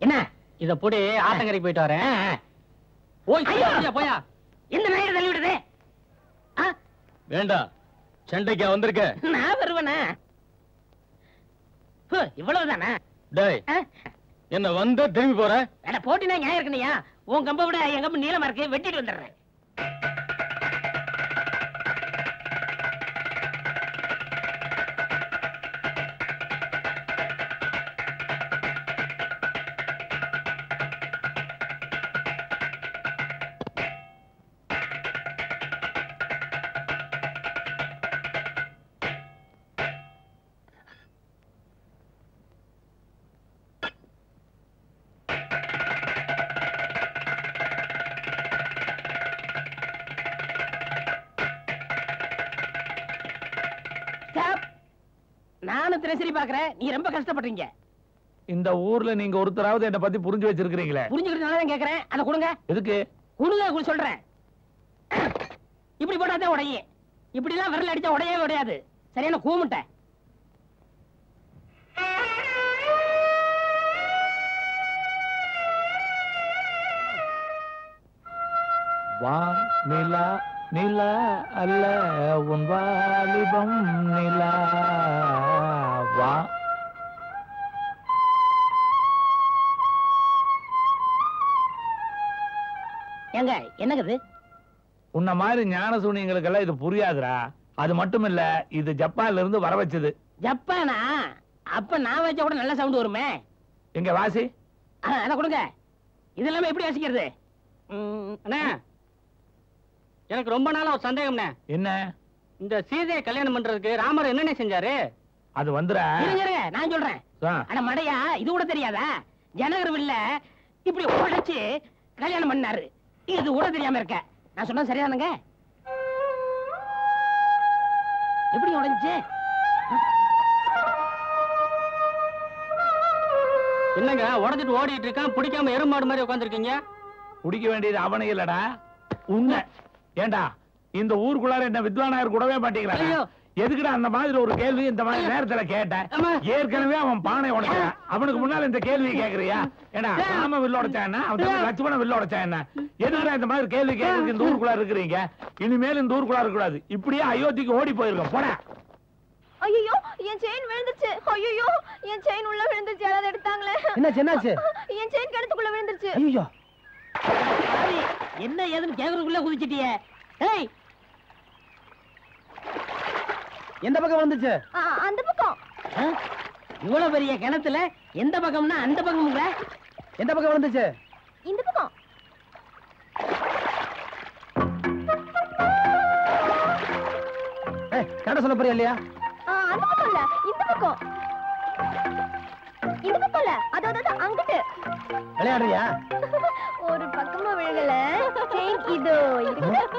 என்ன இத புடி ஆத்தங்கரைக்கு போயிட்டு வரேன் ஆ, ஆ. போய் ஐயோ! போயா, போயா இந்த நாயை தள்ளி விடுதே ஆ, வேண்டாம் சண்டைக்கா வந்திருக்க நான் வருவேனா ஹு, இவ்வளவுதானா டேய் ஆ? என்ன வந்த திரும்பி போற அட போட்டினா நியாயம் இருக்கணையா உன் கம்பை விட என் கம்பு நீளமா இருக்கு வெட்டிட்டு வந்துடுறேன் Stop. நானும் தினசரி பாக்குறேன் நீ ரொம்ப கஷ்டப்படுறீங்க இந்த ஊர்ல நீங்க ஒருத்தராவது என்ன பத்தி புரிஞ்சு வச்சிருக்கீங்களே புரிஞ்சுக்கிட்டனால தான் கேக்குறேன் அதை கொடுங்க எதுக்கு கொடுங்க கூட சொல்றேன் இப்படி போட்டாதான் உடையும் இப்படி எல்லாம் விரல் அடிச்சா உடையவே உடையாது சரியான கூமுட்டை வா நிலா நிலா அல்ல உன் வாலிபம் நிலா வா ஏங்க என்னங்குது உன்ன மாதிரி ஞான சூனியங்களுக்கெல்லாம் இது புரியாதுடா அது மட்டும் இல்ல இது ஜப்பான்ல இருந்து வர வச்சது ஜப்பானா அப்ப நான் வச்சா கூட நல்ல சவுண்ட் வருமே எங்க வாசி ஆ, அதை கொடுங்க இதெல்லாமே எப்படி வாசிக்கிறது ம், அண்ணே எனக்கு ரொம்ப நாளா ஒரு சந்தேகம்ண்ணே என்ன இந்த சீதையை கல்யாணம் பண்றதுக்கு ராமர் என்னண்ணே செஞ்சாரு அது வந்துடா இருங்க இருங்க, நான் சொல்றேன் ஆ. அட மடையா இது கூட தெரியாதா ஜனகர் வில்ல இப்படி உடைச்சு கல்யாணம் பண்ணாரு இது கூட தெரியாம இருக்க நான் சொன்னது சரிதானுங்க எப்படி உடைஞ்சு என்னங்க உடஞ்சிட்டு ஓடிட்டு இருக்கான் பிடிக்காம எருமாடு மாதிரி உட்காந்துருக்கீங்க குடிக்க வேண்டியது அவனை இல்லடா உன்னை ஏண்டா இந்த ஊருக்குள்ளார என்ன வித்வானாயர் கூடவே மாட்டேங்கிறாங்க ஐயோ. எதுக்குடா அந்த மாதிரி ஒரு கேள்வி இந்த மாதிரி நேரத்துல கேட்டேன் அம்மா. ஏற்கனவே அவன் பானை உடைச்சான் அவனுக்கு முன்னால இந்த கேள்வி கேக்குறியா ஏடா ராம வில்ல உடைச்சான் என்ன அவன் தம்பி லட்சுமண வில்ல உடைச்சான் என்ன எதுக்குடா இந்த மாதிரி கேள்வி கேட்கறதுக்கு இந்த ஊருக்குள்ள இருக்கிறீங்க இனிமேல் இந்த ஊருக்குள்ள இருக்க கூடாது இப்படியே அயோத்திக்கு ஓடி போயிருக்கோம் போட ஐயோ என் செயின் விழுந்துச்சு ஐயோ என் செயின் உள்ள விழுந்துச்சு யாராவது எடுத்தாங்களே என்ன என்னாச்சு என் செயின் கிணத்துக்குள்ள விழுந்துருச்சு ஐயோ என்ன ஏதுன்னு கேக்குறதுக்குள்ள குதிச்சிட்டியே ஏய் எந்த பக்கம் வந்துச்சு ஆ, அந்த பக்கம் இவ்வளவு பெரிய கிணத்துல எந்த பக்கம்னா அந்த பக்கம்ங்களா எந்த பக்கம் வந்துச்சு இந்த பக்கம் கட சொல்ல போறியா இல்லையா ஆ, அந்த பக்கம் இல்ல இந்த பக்கம் இந்த பக்கம் இல்ல அதாவது அது அங்கிட்டு விளையாடுறியா ஒரு பக்கமா விழுகல செயின் இதோ இருக்கு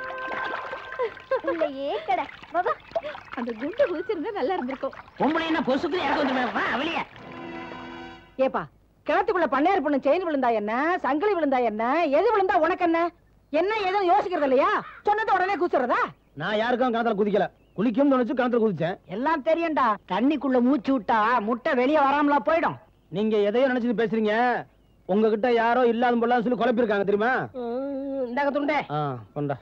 உள்ளயே கடை பாபா அந்த குண்டு குதிச்சிருந்தா நல்லா இருந்திருக்கும் பொம்பளை என்ன பொசுக்கு இறக்க வந்து வா வெளியே ஏப்பா கிணத்துக்குள்ள பண்ணையார் பொண்ணு செயின் விழுந்தா என்ன சங்கிலி விழுந்தா என்ன எது விழுந்தா உனக்கு என்ன என்ன ஏதும் யோசிக்கிறது இல்லையா சொன்னது உடனே குதிச்சுறதா நான் யாருக்கும் கிணத்துல குதிக்கல குளிக்கும் நினைச்சு கிணத்துல குதிச்சேன் எல்லாம் தெரியும்டா தண்ணிக்குள்ள மூச்சு விட்டா முட்டை வெளியே வராமலா போயிடும் நீங்க எதையோ நினைச்சு பேசுறீங்க உங்ககிட்ட யாரோ இல்லாத போலாம் சொல்லி குழப்பிருக்காங்க தெரியுமா இந்தாங்க துண்டே கொண்டா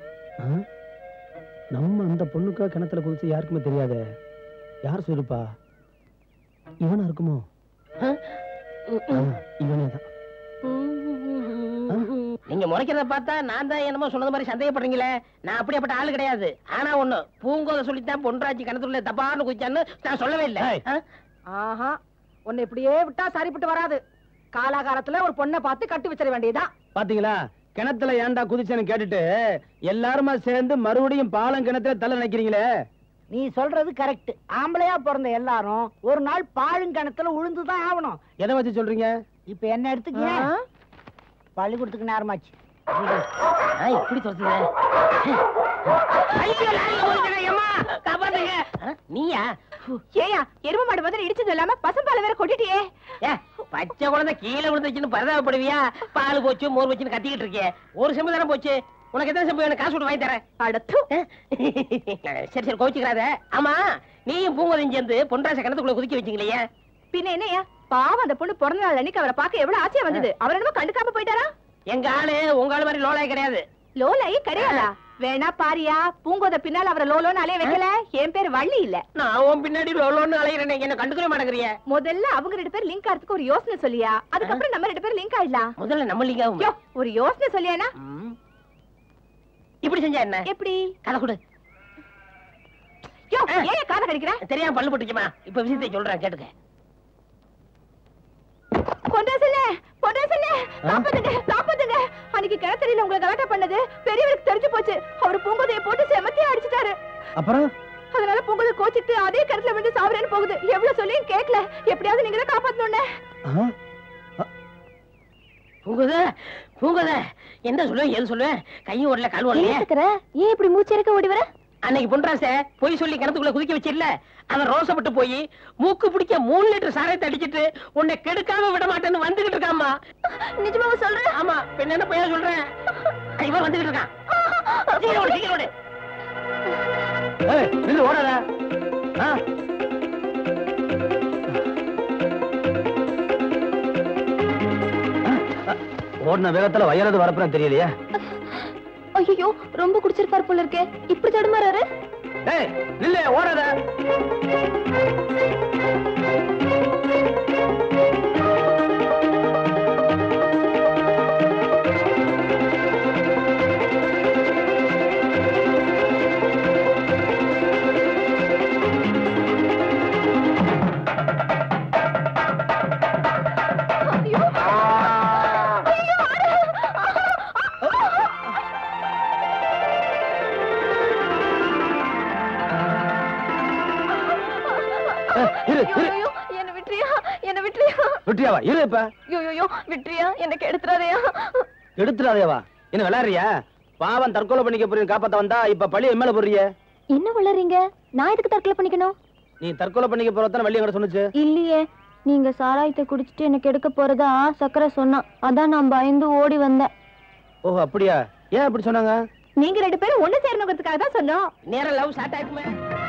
நம்ம அந்த பொண்ணுக்கா கிணத்துல குதிச்சு யாருக்குமே தெரியாது யார் சொல்லுப்பா இவனா இருக்குமோ இவனே தான் நீங்க முறைக்கிறத பார்த்தா நான் தான் என்னமோ சொன்னது மாதிரி சந்தேகப்படுறீங்களே நான் அப்படியாப்பட்ட ஆளு கிடையாது ஆனா ஒண்ணு பூங்கோத சொல்லித்தான் பொன்ராஜி கிணத்துல தப்பான்னு குதிச்சான்னு நான் சொல்லவே இல்லை ஆ? ஆஹா உன்னை இப்படியே விட்டா சரிப்பட்டு வராது காலாகாலத்துல ஒரு பொண்ணை பார்த்து கட்டி வச்சிட வேண்டியதுதான் பாத்தீங்களா கிணத்துல ஏன்டா குதிச்சேன்னு கேட்டுட்டு எல்லாருமா சேர்ந்து மறுபடியும் பாலம் கிணத்துல தலை நினைக்கிறீங்களே நீ சொல்றது கரெக்ட் ஆம்பளையா பிறந்த எல்லாரும் ஒரு நாள் பாழுங்கணத்துல உழுந்துதான் ஆகணும் எதை வச்சு சொல்றீங்க இப்ப என்ன எடுத்துக்கிய பள்ளிக்கூடத்துக்கு நேரமாச்சு இப்படி சொல்லுங்க நீயா ஏயா எரும மாடு மாதிரி இடிச்சது இல்லாம பசும்பால வேற கொட்டிட்டியே ஏ, பச்சை குழந்தை கீழே விழுந்துச்சுன்னு பரிதாபப்படுவியா பால் போச்சு மோர் போச்சுன்னு கத்திக்கிட்டு இருக்கே ஒரு செம்பு தானே போச்சு உனக்கு எத்தனை செம்பு வேணும் காசு கொடுத்து வாங்கி தரேன் அடத்து சரி சரி கோவிச்சுக்கிறாத ஆமா நீயும் பூங்கோதையும் சேர்ந்து பொன்ராச கிணத்துக்குள்ள குதிக்க வச்சீங்களே பின்ன என்னையா பாவம் அந்த பொண்ணு பிறந்த நாள் அன்னைக்கு அவரை பார்க்க எவ்வளவு ஆச்சரியம் வந்தது அவர் என்னமோ கண்டுக்காம போயிட்டாரா எங்க ஆளு உங்க ஆளு மாதிரி லோலாய் கிடையாது லோலாயி கிடையாதா வேணா பாரியா பூங்கோத பின்னால் அவரை லோலோன்னு அலைய வைக்கல என் பேர் வள்ளி இல்ல நான் உன் பின்னாடி லோலோன்னு அலையிறேன் என்ன கண்டுக்கவே மாட்டேங்கிறிய முதல்ல அவங்க ரெண்டு பேர் லிங்க் ஆறதுக்கு ஒரு யோசனை சொல்லியா அதுக்கப்புறம் நம்ம ரெண்டு பேரும் லிங்க் ஆயிடலாம் முதல்ல நம்ம லீங்காவும் யோ, ஒரு யோசனை சொல்லியானா ம். இப்படி செஞ்சா என்ன எப்படி கதை கொடு யோ ஏன் காதை கடிக்கிற தெரியாம பல்லு போட்டுச்சுமா இப்ப விஷயத்தை சொல்றேன் கேட்டுக்க பொண்டாசனே பொண்டாசனே காப்பாத்துங்க காப்பாத்துங்க அன்னைக்கு கிணத்தறியில உங்களை கலாட்டா பண்ணது பெரியவருக்கு தெரிஞ்சு போச்சு அவர் பூங்கோதைய போட்டு செமத்தியா அடிச்சிட்டாரு அப்புறம் அதனால பூங்கோதை கோச்சிட்டு அதே கிணத்துல விழுந்து சாவரேன்னு போகுது எவ்வளவு சொல்லியும் கேட்கல எப்படியாவது நீங்க தான் காப்பாத்தணும்னே பூங்குத பூங்குத என்ன சொல்லுவேன் எது சொல்லுவேன் கையும் ஓடல கால் ஓடலையே ஏன் இப்படி மூச்சு இருக்க ஓடி வர அன்னைக்கு பொன்றாச பொய் சொல்லி கிணத்துக்குள்ள குதிக்க வச்சிருல அவன் ரோசப்பட்டு போய் மூக்கு பிடிக்க மூணு லிட்டர் சாராயத்தை அடிச்சிட்டு உன்னை கெடுக்காம விட மாட்டேன்னு வந்துகிட்டு இருக்காமா நிஜமாவா சொல்றேன் ஆமா பின்ன என்ன பையன் சொல்றேன் இவன் வந்துகிட்டு இருக்கான் சீக்கிரம் ஓடு சீக்கிரம் ஓடு நில்லு ஓடாத ஓடின வேகத்துல வயலது வரப்புறம் தெரியலையா ஐயோ ரொம்ப குடிச்சிருப்பார் போல இருக்கே இப்படி தடுமாறாரு ஏய் நில்லு ஓடாத இரு இரு என்ன விட்டுறியா என்ன விட்டுறியா விட்டியாவா இரு இப்ப ஐயோ விட்டுறியா எனக்கு எடுத்துறாதயா எடுத்துடாதேவா என்ன விளையாடுறியா பாவம் தற்கொலை பண்ணிக்க போறீங்க காப்பாத்த வந்தா இப்ப பழி என் மேல போடுறிய என்ன வளறீங்க நான் எதுக்கு தற்கொலை பண்ணிக்கணும் நீ தற்கொலை பண்ணிக்க போறதான வள்ளி எங்கிட்ட சொன்னுச்சு இல்லையே நீங்க சாராயத்தை குடிச்சிட்டு எனக்கு எடுக்க போறதா சக்கரை சொன்னான் அதான் நான் பயந்து ஓடி வந்தேன் ஓஹோ அப்படியா ஏன் அப்படி சொன்னாங்க நீங்க ரெண்டு பேரும் ஒண்ணு சேரணுங்கிறதுக்காக தான் சொன்னோம் நேரம் லவ் ஸ்டார்ட் ஆயிட்டுமே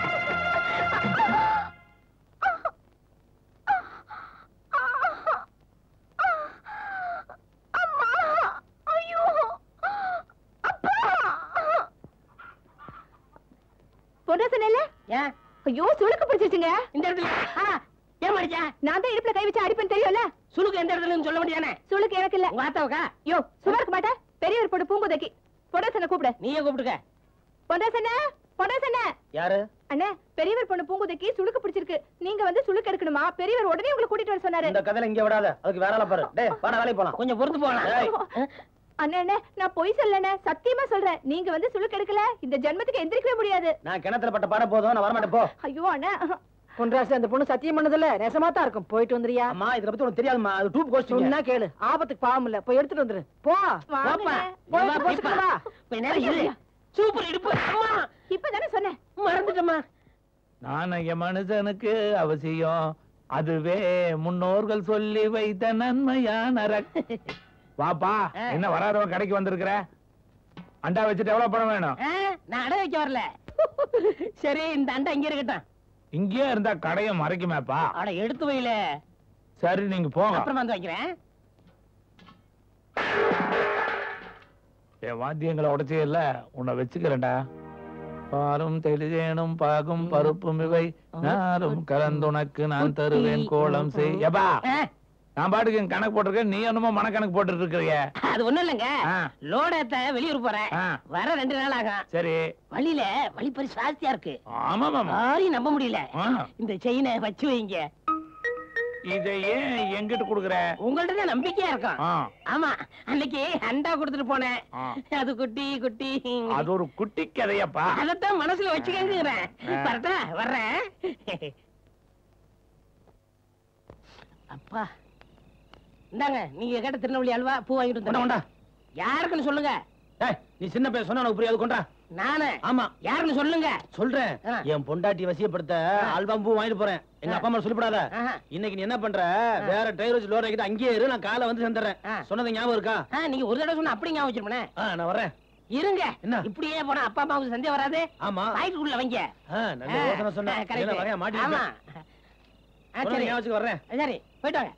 பொண்ணு சொன்னேன்ல ஏன் ஐயோ சுளுக்கு பிடிச்சிருச்சுங்க இந்த இடத்துல ஆ, ஏன் மடிச்சா நான் தான் இடுப்புல கை வச்சு அடிப்பேன்னு தெரியும்ல சுலுக்கு எந்த இடத்துலன்னு சொல்ல முடியானே சுளுக்கு எனக்கு இல்ல உங்க ஆத்தாவுக்கா யோ சும்மா இருக்க மாட்டேன் பெரியவர் போட்டு பூங்குதைக்கு பொண்டாசனை கூப்பிடு நீயே கூப்பிட்டுக்க பொண்டாசனை பொண்டாசனை யாரு அண்ணே பெரியவர் பொண்ணு பூங்குதைக்கு சுளுக்கு பிடிச்சிருக்கு நீங்க வந்து சுளுக்கு எடுக்கணுமா பெரியவர் உடனே உங்களை கூட்டிட்டு வர சொன்னாரு இந்த கதையில இங்க விடாத அதுக்கு வேற ஆளை பாரு டேய் வாடா வேலைக்கு போலாம் கொஞ்சம் பொறுத்து போகலாம் ஏய். அண்ணே அண்ணே நான் பொய் சொல்லண்ணே சத்தியமா சொல்றேன் நீங்க வந்து சுளுக்கு எடுக்கல இந்த ஜென்மத்துக்கு எந்திரிக்கவே முடியாது நான் கிணத்துல பட்ட பாட போதும் நான் வரமாட்டேன் போ ஐயோ அண்ணே பொன்ராசு அந்த பொண்ணு சத்தியம் பண்ணதில்ல நெசமா தான் இருக்கும் போயிட்டு வந்துறியா அம்மா இத பத்தி உனக்கு தெரியாதுமா அது டூப் கோஸ்டிங் சொன்னா கேளு ஆபத்துக்கு பாவம் இல்ல போய் எடுத்துட்டு வந்துரு போ போப்பா. வாங்கண்ணே. போய் வா, போச்சுட்டு போப்பா. வா. கொஞ்ச நேரம் இரு. சூப்பர் இடுப்பு அம்மா இப்பதானே சொன்னேன் மறந்துட்டம்மா நாணய மனுஷனுக்கு அவசியம் அதுவே முன்னோர்கள் சொல்லி வைத்த நன்மையான ரக்- வாப்பா ஆ. என்ன வராதவன் கடைக்கு வந்திருக்கிற அண்டா வச்சுட்டு எவ்வளவு பணம் வேணும் ஆ, நான் அடை வைக்க வரல சரி இந்த அண்டை இங்க இருக்கட்டும் இங்கேயே இருந்தா கடையை மறைக்குமேப்பா அட எடுத்து வையில சரி நீங்க போங்க அப்புறமா வந்து வைக்கிறேன் என் வாத்தியங்களை உடைச்சே இல்ல உன்னை வச்சுக்கிறேன்டா பாலும் தெளிதேனும் பாகும் பருப்பும் இவை நாரும் கலந்துனக்கு நான் தருவேன் கோலம் செய் எப்பா ஆ, நான் பாட்டுக்கு என் கணக்கு போட்டிருக்கேன் நீ என்னமோ மனக்கணக்கு போட்டுட்டு இருக்கிறிய அது ஒண்ணும் இல்லைங்க ஆ. லோட ஏத்த வெளியூர் போறேன் ஆ. வர ரெண்டு நாள் ஆகும் சரி வழியில வழிப்பறி ஜாஸ்தியா இருக்கு ஆமா மாமா யாரையும் நம்ப முடியல ஆ. இந்த செயினை வச்சு வைங்க இதை ஏன் எங்கிட்ட குடுக்குற உங்கள்ட்ட தான் நம்பிக்கையா இருக்கும் ஆ, ஆமா அன்னைக்கு அண்டா கொடுத்துட்டு போனேன் ஆ. அது குட்டி குட்டி அது ஒரு குட்டி கதையப்பா அதத்தான் மனசுல வச்சுக்கங்கிறேன் ஆ. வரட்டா வர்றேன் அப்பா இந்தாங்க நீங்க கேட்ட திருநெல்வேலி அல்வா பூ வாங்கிட்டு கொண்டா, கொண்டா. வந்தேன் யாருக்குன்னு சொல்லுங்க டேய் நீ சின்ன பையன் சொன்னா உனக்கு புரியாது கொண்டா நானு ஆமா யாருன்னு சொல்லுங்க சொல்றேன் ஆ. என் பொண்டாட்டி வசியப்படுத்த ஆல்பம் பூ வாங்கிட்டு போறேன் எங்க ஆ. அப்பா அம்மா சொல்லிப்படாத ஆஹா. இன்னைக்கு நீ என்ன பண்ற வேற டிரைவர் வச்சு லோட் ஆகிட்டு அங்கேயே இரு நான் காலை வந்து சேர்ந்துறேன் ஆ. சொன்னது ஞாபகம் இருக்கா ஆ, நீங்க ஒரு தடவை சொன்னா அப்படி ஞாபகம் வச்சிருப்பேனே ஆ, நான் வரேன் இருங்க என்ன? இப்படியே போனா அப்பா அம்மாவுக்கு சந்தேகம் வராது ஆமா வாய்க்குள்ள வைங்க ஆ, நல்ல யோசனை சொன்ன ஆ, correct. என்ன வகையா ஆமா மாட்டி ஆ, ஒரு சரி. ஞாபகம் வச்சுக்க வர்றேன் சரி போயிட்டு வாங்க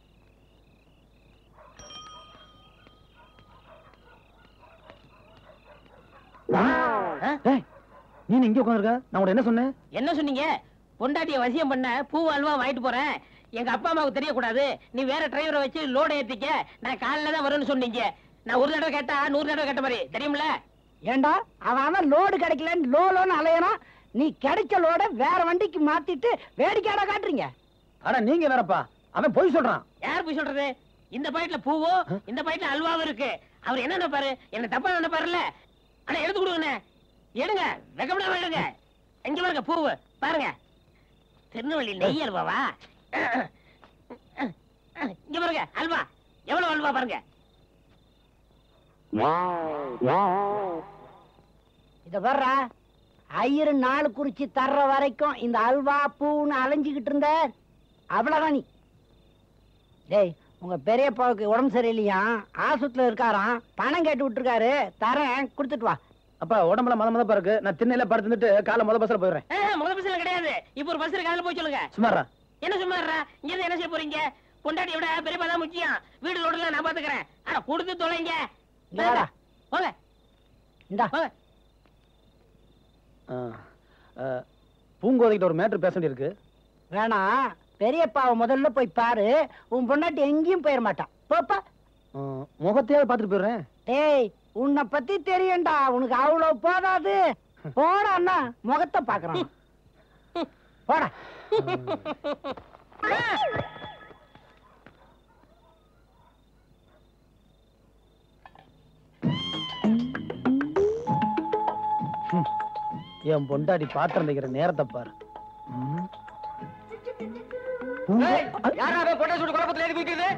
ஆ? டேய் நீ இங்க உட்கார்ந்திருக்க நான் உன்கிட்ட என்ன சொன்னேன் என்ன சொன்னீங்க பொண்டாட்டிய வசியம் பண்ண பூ அல்வா வாங்கிட்டு போறேன் எங்க அப்பா அம்மாவுக்கு தெரியக்கூடாது நீ வேற டிரைவரை வச்சு லோடு ஏத்திக்க நான் காலைல தான் வரும்னு சொன்னீங்க நான் ஒரு தடவை கேட்டா நூறு தடவை கேட்ட மாதிரி தெரியுமில ஏண்டா அவன் அவன் லோடு கிடைக்கலன்னு லோ லோன்னு அலையறான் நீ கிடைச்ச லோட வேற வண்டிக்கு மாத்திட்டு வேடிக்கையாடா காட்டுறீங்க அட நீங்க வேறப்பா அவன் பொய் சொல்றான் யார் போய் சொல்றது இந்த பாயிட்ல பூவும் இந்த பாயிட்ல அல்வாவும் இருக்கு அவர் என்ன நினைப்பாரு என்ன தப்பா நினைப்பாருல்ல ஆனா எடுத்து கொடுங்கண்ணே எடுங்க வெக்கப்படாம எடுங்க எங்க பாருங்க பூவு பாருங்க திருநெல்வேலி நெய் அல்வாவா இங்க பாருங்க அல்வா எவ்வளவு அல்வா பாருங்க இத வர்ற ஐயரு நாள் குறிச்சு தர்ற வரைக்கும் இந்த அல்வா பூன்னு அலைஞ்சுக்கிட்டு இருந்த அவ்வளவுதான் நீ டேய் உங்க பெரியப்பாவுக்கு உடம்பு சரியில்லையா ஆஸ்பத்திரியில இருக்காராம் பணம் கேட்டு விட்டுருக்காரு தரேன் கொடுத்துட்டு வா அப்பா உடம்புல மத மதப்பா இருக்கு நான் திண்ணையில படுத்துட்டு காலை முத பஸ்ல போயிடுறேன் ஆ, முதல் பஸ்ல கிடையாது இப்ப ஒரு பஸ் காலையில போய் சொல்லுங்க சுமாரா என்ன சும்மா இருடா? இங்க இருந்து என்ன செய்ய போறீங்க பொண்டாட்டியை விட பெரியப்பா தான் முக்கியம் வீடு லோடுல நான் பாத்துக்கிறேன் ஆனா கொடுத்து தொலைங்க இங்க வாடா. போங்க இந்தா போங்க பூங்கோதைகிட்ட ஒரு மேட்ரு பேச வேண்டியிருக்கு வேணாம் பெரியப்பாவை முதல்ல போய் பாரு உன் பொண்டாட்டி எங்கேயும் போயிட மாட்டான் போப்பா ஆ, முகத்தையாவது பார்த்துட்டு போயிடுறேன் டேய் உன்னை பத்தி தெரியும்டா உனக்கு அவ்வளவு போதாது போடா அண்ணா முகத்தை பாக்குறான் போடா என் பொண்டாடி பாத்திரம் தைக்கிற நேரத்தை பாரு ம். பூங்கோ- யாரா பொட்டை சூடு குழப்பத்துல ஏறி போயிட்டு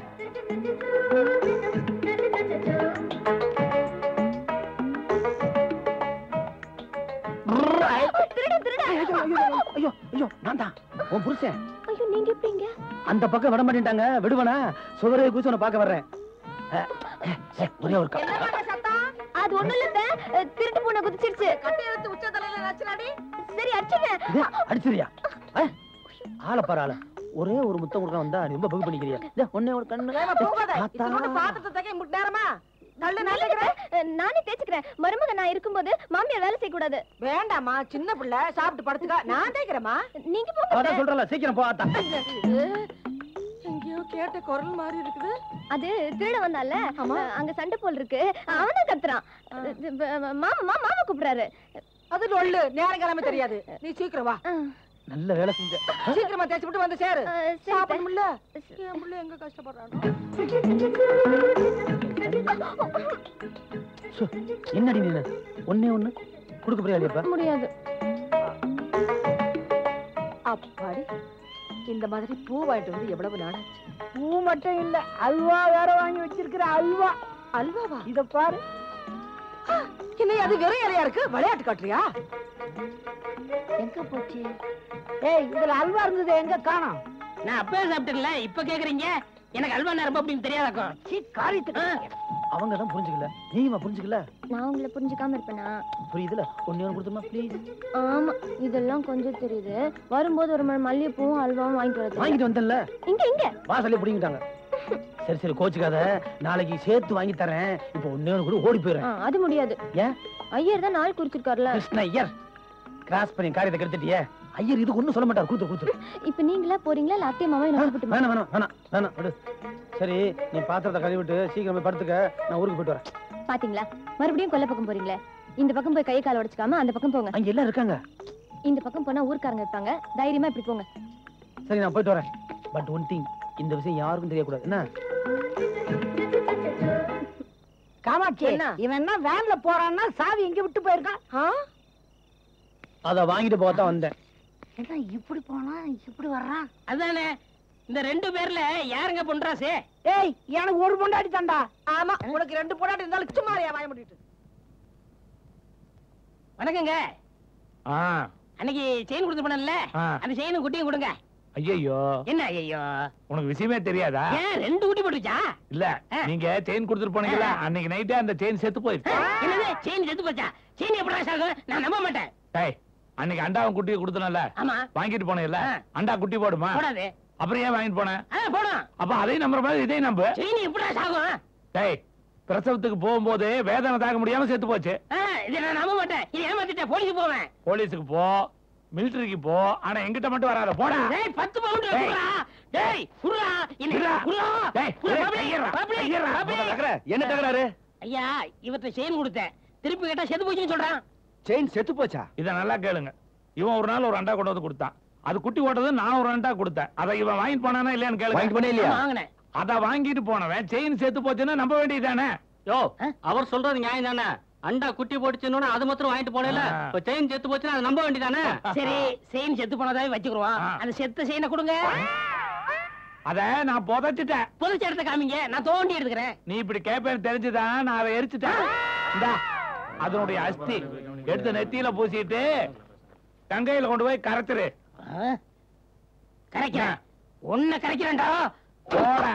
ஐயோ ஐயோ நான் தான் உன் புருஷன் ஐயோ நீங்க எப்படிங்க அந்த பக்கம் விட மாட்டேன்ட்டாங்க விடுவனா சுவரை குச்சி உன்னை பார்க்க வர்றேன் அஹ், அஹ், சரி, ஒரே ஒரு க- அது ஒண்ணு இல்ல திருட்டு பூனை குதிச்சிருச்சு கட்டை எடுத்து உச்ச தலையில நச்சுறாடி சரி அடிச்சுங்க இது, அடிச்சிரியா அஹ், ஆளை பாரு ஆளை ஒரே ஒரு முத்தம் கொடுக்க வந்தா நீ ரொம்ப பகு பண்ணிக்கிறியா இதோ, ஒண்ணே ஒரு கண்ணு ஆத்தா. நேரமா நல்ல நானே தேய்ச்சுக்கிறேன் மருமக நான் இருக்கும்போது மாமியார் வேலை செய்ய கூடாது வேண்டாமா சின்ன பிள்ளை சாப்பிட்டு படுத்துக்க நான் தேய்க்கிறேமா நீங்க போங்க அதான் சொல்றல சீக்கிரம் போ ஆத்தா எங்கேயோ கேட்ட குரல் மாதிரி இருக்குது அது திருட வந்தால அங்க சண்டை போல் இருக்கு அவனும் கத்துறான் மாமா மாமா மாமா கூப்பிடுறாரு அது ஒள்ளு நேரம் கிழமை தெரியாது நீ சீக்கிரம் வா ஆ, நல்ல வேலை செஞ்ச சீக்கிரமா தேய்ச்சி விட்டு வந்து சேரு ஆ, சரி, அத்தை. சாப்பிடணும்ல என் பிள்ளை எங்க கஷ்டப்படுறானோ சு, என்னடி நீ ஒண்ணே ஒண்ணு கொடுக்க போறியா முடியாது அப்பாடி இந்த மாதிரி பூ வாங்கிட்டு வந்து எவ்வளவு நாளாச்சு பூ மட்டும் இல்ல அல்வா வேற வாங்கி வச்சிருக்கிற அல்வா அல்வாவா இத பாரு ஆ, என்ன அது வெறும் இலையா இருக்கு விளையாட்டு காட்டுறியா எங்க போச்சு ஏய் இதுல அல்வா இருந்தது எங்க காணோம் நான் அப்பவே சாப்பிட்டேன்ல இப்ப கேக்குறீங்க எனக்கு அல்வா நேரம் அப்படின்னு தெரியாதாக்கும் சீ காரியத்துக்கு அவங்க தான் புரிஞ்சுக்கல நீமா புரிஞ்சுக்கல நான் உங்களை புரிஞ்சுக்காம இருப்பேனா புரியுதுல ஒண்ணே ஒண்ணு கொடுத்துமா ப்ளீஸ் ஆமா இதெல்லாம் கொஞ்சம் தெரியுது வரும்போது ஒரு மணி மல்லிகைப்பூவும் அல்வாவும் வாங்கிட்டு வரது வாங்கிட்டு வந்தேன்ல இங்க இங்க வாசல்ல புடிங்கிட்டாங்க சரி சரி கோச்சுக்காத நாளைக்கு சேர்த்து வாங்கி தரேன் இப்போ ஒண்ணே ஒண்ணு கூட ஓடி ஆ, போயிடுறேன் அது முடியாது ஏன் ஐயர் தான் நாள் குறிச்சிருக்காருல கிருஷ்ண ஐயர் கிராஸ் பண்ணி காரியத்தை கெடுத்துட்டியே ஐயர் இதுக்கு ஒண்ணும் சொல்ல மாட்டார் கொடுத்து கொடுத்து இப்ப நீங்களா போறீங்களா இல்ல அத்தை மாமா என்ன கூப்பிட்டு வேணாம் வேணாம் வேணாம் வேணாம் விடு சரி நீ பாத்திரத்தை கழுவிட்டு சீக்கிரம் போய் படுத்துக்க நான் ஊருக்கு போயிட்டு வரேன் பாத்தீங்களா மறுபடியும் கொல்ல பக்கம் போறீங்களே இந்த பக்கம் போய் கை கால உடைச்சுக்காம அந்த பக்கம் போங்க அங்க எல்லாம் இருக்காங்க இந்த பக்கம் போனா ஊர்க்காரங்க இருப்பாங்க தைரியமா இப்படி போங்க சரி நான் போயிட்டு வரேன் பட் ஒன் திங் இந்த விஷயம் யாருக்கும் தெரியக்கூடாது என்ன காமாட்சி இவன் என்ன வேன்ல போறான்னா சாவி எங்க விட்டு போயிருக்கான் அத வாங்கிட்டு போக தான் வந்தேன் என்ன இப்படி போனா இப்படி வர்றான் அதானே இந்த ரெண்டு பேர்ல யாருங்க பொன்றாசே ஏய் எனக்கு ஒரு பொண்டாட்டி தான்டா ஆமா உனக்கு ரெண்டு பொண்டாட்டி இருந்தாலும் சும்மாரியா வாய முடிட்டு வணக்கங்க ஆ அன்னைக்கு செயின் கொடுத்து போனேன்ல ஆ. அந்த செயினும் குட்டியும் கொடுங்க ஐயோ என்ன ஐயோ உனக்கு விஷயமே தெரியாதா ஏன் ரெண்டு குட்டி போட்டுச்சா இல்ல ஆ. நீங்க செயின் கொடுத்துட்டு போனீங்களா அன்னைக்கு நைட்டே அந்த செயின் செத்து போயிடுச்சு என்னது செயின் செத்து போச்சா செயின் எப்படி சாகும் நான் நம்ப மாட்டேன் டேய் அன்னைக்கு அண்டாவும் குட்டியை கொடுத்தனல ஆமா வாங்கிட்டு போனேன்ல ஆ. அண்டா குட்டி போடுமா போடாது அப்புறம் ஏன் வாங்கிட்டு போனேன் ஆ, போடும் அப்ப அதையும் நம்புற மாதிரி இதையும் நம்பு செயின் எப்படா சாகும் டேய் பிரசவத்துக்கு போகும்போது வேதனை தாங்க முடியாம செத்து போச்சு ஆ, இதை நான் நம்ப மாட்டேன் இது ஏமாத்திட்டேன் போலீஸ் போவேன் போலீஸுக்கு போ மிலிட்டரிக்கு போ ஆனா எங்கிட்ட மட்டும் வராத போடா டேய் பத்து பவுண்ட் டேய். குடுறா டேய் குடுறா இன்னைக்கு குடுறா. குடுறா டேய், குடுறா, டேய், பப்ளிக், கையேறா, பப்ளிக், கையேறா. பப்ளிக். என்ன தகராறு ஐயா இவர்ட்ட செயின் கொடுத்தேன் திருப்பி கேட்டா செத்து போச்சுன்னு சொல்றான் செயின் செத்து போச்சா இத நல்லா கேளுங்க இவன் ஒரு நாள் ஒரு அண்டா கொண்டு வந்து கொடுத்தான் அது குட்டி ஓட்டது நான் ஒரு அண்டா கொடுத்தேன் அதை இவன் வாங்கிட்டு போனானா இல்லையான்னு வாங்கிட்டு கேளுங்க போனே இல்லையா வாங்கினேன் அத வாங்கிட்டு போனவன் செயின் செத்து போச்சுன்னா நம்ப வேண்டியதானே யோ ஆ? அவர் சொல்றது நியாயம் தானே அண்டா குட்டி போட்டுச்சுன்னு அது மாத்திரம் வாங்கிட்டு போனேல ஆ. இப்ப செயின் செத்து போச்சுன்னா அதை நம்ப வேண்டியதானே சரி செயின் செத்து போனதாவே வச்சுக்கிறோம் ஆ. அந்த செத்த செயினை கொடுங்க அத நான் புதைச்சிட்டேன் புதுச்ச இடத்த காமிங்க நான் தோண்டி எடுத்துக்கிறேன் நீ இப்படி கேப்பேன்னு தெரிஞ்சுதான் நான் அதை எரிச்சுட்டேன் இந்தா அதனுடைய அஸ்தி எடுத்து நெத்தியில பூசிட்டு கங்கையில கொண்டு போய் கரைச்சிரு ஆ? கரைக்கிறேன் உன்னை கரைக்கிறேன்டா போடா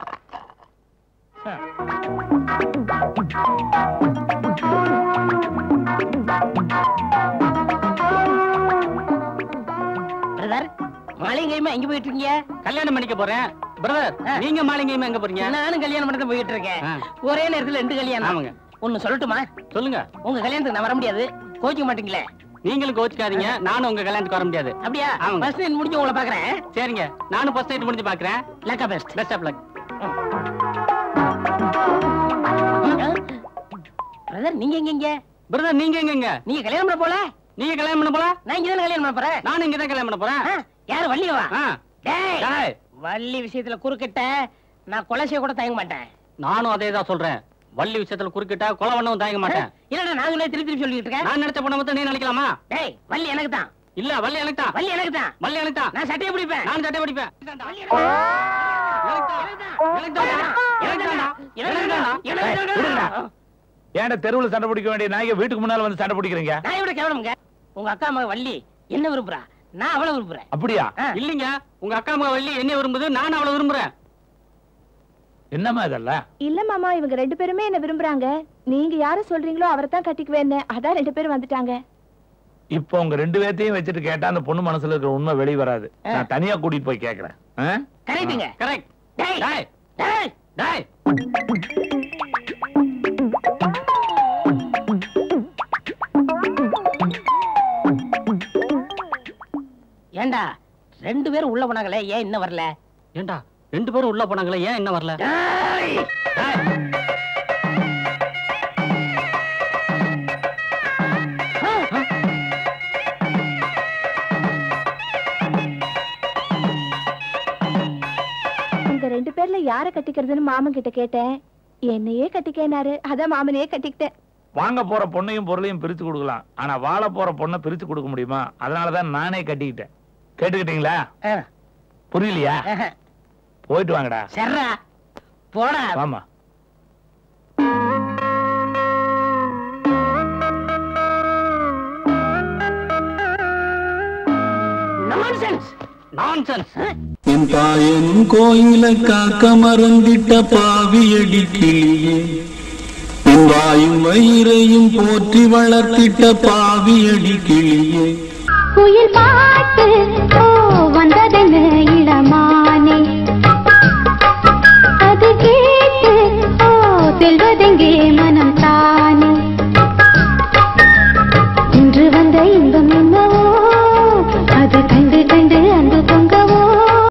பிரதர் மாளிகையுமா எங்க போயிட்டு இருக்கீங்க கல்யாணம் பண்ணிக்க போறேன் பிரதர் ஆ. நீங்க மாலிங்கையுமா எங்க போறீங்க நானும் கல்யாணம் பண்ண தான் போயிட்டு இருக்கேன் ஆ. ஒரே நேரத்துல ரெண்டு கல்யாணம் ஆமாங்க. ஒன்னு சொல்லட்டுமா சொல்லுங்க உங்க கல்யாணத்துக்கு நான் வர முடியாது கோச்சிக்க மாட்டீங்களே நீங்களும் கோச்சுக்காதீங்க நானும் உங்க கல்யாணத்துக்கு வர முடியாது அப்படியா ஆமாங்க. ஃபர்ஸ்ட் நைட் முடிஞ்சு உங்களை பாக்குறேன் சரிங்க நானும் ஃபர்ஸ்ட் நைட் முடிஞ்சு பாக்குறேன் லக்கா best best of luck brother நீங்க எங்க இங்க பிரதர் நீங்க எங்கங்க நீங்க கல்யாணம் பண்ண போல நீங்க கல்யாணம் பண்ண போல நான் இங்க தான் கல்யாணம் பண்ண போறேன் நானும் இங்க தான் கல்யாணம் பண்ண போறேன் ஆ, யாரு வள்ளியவா ஆ. டேய் டேய், வள்ளி விஷயத்துல குறுக்கிட்ட நான் கொலை செய்ய கூட தயங்க மாட்டேன் நானும் அதே தான் சொல்றேன் வள்ளி விஷயத்துல குறுக்கிட்டா கொலை பண்ணவும் தயங்க மாட்டேன் இல்லடா நாங்களே திருப்பி திருப்பி சொல்லிட்டு இருக்கேன் நான் நினைச்ச பொண்ணை மட்டும் நீ நினைக்கலாமா டேய் வள்ளி எனக்கு தான் இல்ல வள்ளி எனக்கு தான் வள்ளி எனக்கு தான் வள்ளி எனக்கு தான் நான் சட்டையை பிடிப்பேன் நான் சட்டை படிப்பேன் வள்ளி எனக்கு தான். எனக்கு தான். எனக்கு தான்டா. எனக்கு தான்டா. எனக்கு தான்டா. எனக்கு விடுங்கடா. தான். ஏன்டா தெருவுல சண்டை பிடிக்க வேண்டிய நாய்க்கு வீட்டுக்கு முன்னால வந்து சண்டை பிடிக்கிறீங்க நான் இவட கேவலமுங்க உங்க அக்கா மக வள்ளி என்ன விரும்புறா நான் அவளை விரும்புறேன் அப்படியா ஆ. இல்லீங்க உங்க அக்கா மக வள்ளி என்ன விரும்புது நான் அவளை விரும்புறேன் என்னம்மா இதெல்லாம் இல்ல மாமா இவங்க ரெண்டு பேருமே என்ன விரும்புறாங்க நீங்க யார சொல்றீங்களோ அவரை தான் கட்டிக்குவேன்னு அதான் ரெண்டு பேரும் வந்துட்டாங்க இப்போ உங்க ரெண்டு பேர்த்தையும் வச்சுட்டு கேட்டா அந்த பொண்ணு மனசுல இருக்கிற உண்மை வெளிய வராது நான் தனியா கூட்டிட்டு போய் கேக்குறேன் ஆ? கரெக்டுங்க கரெக்ட் டேய் டேய் டேய் டேய் ஏண்டா ரெண்டு பேரும் உள்ள போனாங்களே ஏன் இன்னும் வரல ஏண்டா ரெண்டு பேரும் உள்ள போனாங்களே ஏன் என்ன வரல டேய் டேய், உங்க ரெண்டு பேர்ல யார கட்டிக்கிறதுன்னு மாமன் கிட்ட கேட்டேன் என்னையே கட்டிக்கேனாரு அதான் மாமனையே கட்டிக்கிட்டேன் வாங்க போற பொண்ணையும் பொருளையும் பிரிச்சு கொடுக்கலாம் ஆனா வாழ போற பொண்ணை பிரிச்சு கொடுக்க முடியுமா அதனாலதான் நானே கட்டிக்கிட்டேன் கேட்டுக்கிட்டீங்களா ஆ, புரியலையா ஆஹா. போயிட்டு வாங்கடா சர்ரா போடா ஆமா நான்சென்ஸ் நான்சென்ஸ் என் தாயனும் கோயில காக்க மறந்திட்ட பாவியடி கிளியே என் வாயும் வயிறையும் போற்றி வளர்த்திட்ட பாவியடி கிளியே குயில் பாட்டு ஓ வந்ததென்ன